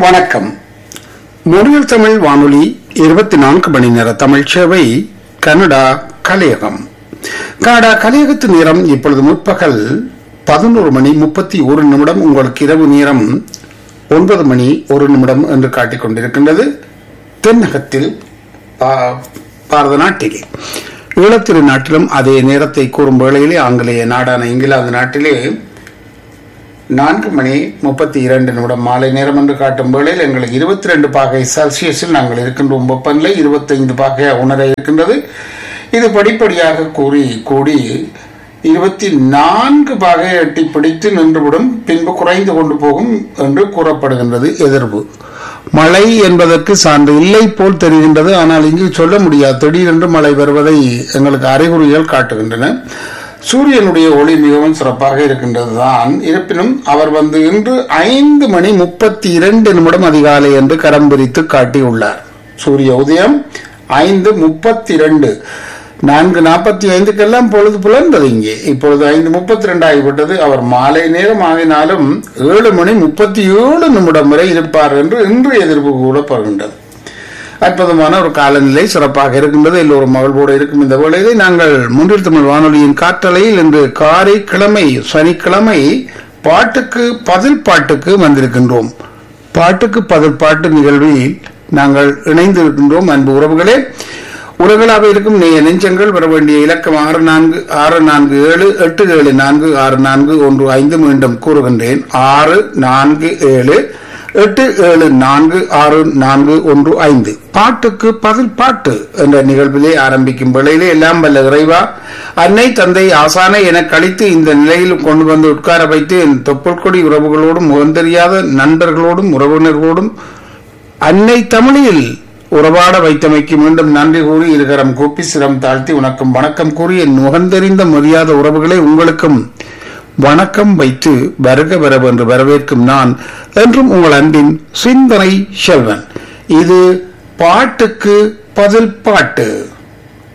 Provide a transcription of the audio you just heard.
வணக்கம் மொழியில் தமிழ் வானொலி இருபத்தி நான்கு மணி நேர தமிழ் சேவை கனடா கலையகம் கனடா கலையகத்து நேரம் இப்பொழுது முற்பகல் பதினோரு மணி முப்பத்தி ஒரு நிமிடம் உங்களுக்கு இரவு நேரம் ஒன்பது மணி ஒரு நிமிடம் என்று காட்டிக் கொண்டிருக்கின்றது தென்னகத்தில் பா- பாரத நாட்டிலே ஈழத்திரு நாட்டிலும் அதே நேரத்தை கூறும் வேளையிலே ஆங்கிலேய நாடான இங்கிலாந்து நாட்டிலே நான்கு மணி முப்பத்தி இரண்டு நிமிடம் மாலை நேரம் என்று காட்டும் வேளையில் எங்களுக்கு இருபத்தி ரெண்டு பாகை செல்சியஸில் நாங்கள் இருக்கின்றோம் வெப்பநிலை இருபத்தைந்து பாகையாக உணர இருக்கின்றது இது படிப்படியாக கூறி கூடி இருபத்தி நான்கு பாகை எட்டி பிடித்து நின்றுவிடும் பின்பு குறைந்து கொண்டு போகும் என்று கூறப்படுகின்றது எதிர்வு மழை என்பதற்கு சான்று இல்லை போல் தெரிகின்றது ஆனால் இங்கு சொல்ல முடியாது திடீரென்று மழை வருவதை எங்களுக்கு அறிகுறிகள் காட்டுகின்றன சூரியனுடைய ஒளி மிகவும் சிறப்பாக இருக்கின்றது தான் இருப்பினும் அவர் வந்து இன்று ஐந்து மணி முப்பத்தி இரண்டு நிமிடம் அதிகாலை என்று கரம் பிரித்து காட்டியுள்ளார் சூரிய உதயம் ஐந்து முப்பத்தி இரண்டு நான்கு நாற்பத்தி ஐந்துக்கெல்லாம் பொழுது புலர்ந்தது இங்கே இப்பொழுது ஐந்து முப்பத்தி ரெண்டு ஆகிவிட்டது அவர் மாலை நேரம் ஆகினாலும் ஏழு மணி முப்பத்தி ஏழு நிமிடம் வரை இருப்பார் என்று இன்று எதிர்ப்பு கூறப்படுகின்றது அற்புதமான ஒரு காலநிலை சிறப்பாக இருக்கின்றது எல்லோரும் மகிழ்வோடு இருக்கும் இந்த வேளையிலே நாங்கள் முன்னில் தமிழ் வானொலியின் காற்றலையில் இன்று காரை கிழமை சனிக்கிழமை பாட்டுக்கு பதில் பாட்டுக்கு வந்திருக்கின்றோம் பாட்டுக்கு பதில் பாட்டு நிகழ்வில் நாங்கள் இணைந்திருக்கின்றோம் அன்பு உறவுகளே உறவுகளாக இருக்கும் நெ- நெஞ்சங்கள் வர வேண்டிய இலக்கம் ஆறு நான்கு ஆறு நான்கு ஏழு எட்டு ஏழு நான்கு ஆறு நான்கு ஒன்று ஐந்து மீண்டும் கூறுகின்றேன் ஆறு நான்கு ஏழு எட்டு ஏழு நான்கு ஆறு நான்கு ஒன்று ஐந்து பாட்டுக்கு பதில் பாட்டு என்ற நிகழ்விலே ஆரம்பிக்கும் வேளையிலே எல்லாம் வல்ல இறைவா அன்னை தந்தை ஆசானை என கழித்து இந்த நிலையில் கொண்டு வந்து உட்கார வைத்து என் தொப்புள் கொடி உறவுகளோடும் முகந்தெரியாத நண்பர்களோடும் உறவினர்களோடும் அன்னை தமிழில் உறவாட வைத்தமைக்கு மீண்டும் நன்றி கூறி இருகரம் கூப்பி சிரம் தாழ்த்தி உனக்கும் வணக்கம் கூறி என் முகந்தெறிந்த மரியாத உறவுகளை உங்களுக்கும் வணக்கம் வைத்து வருக வரவு என்று வரவேற்கும் நான் என்றும் உங்கள் அன்பின் சிந்தனை செல்வன் இது பாட்டுக்கு பதில் பாட்டு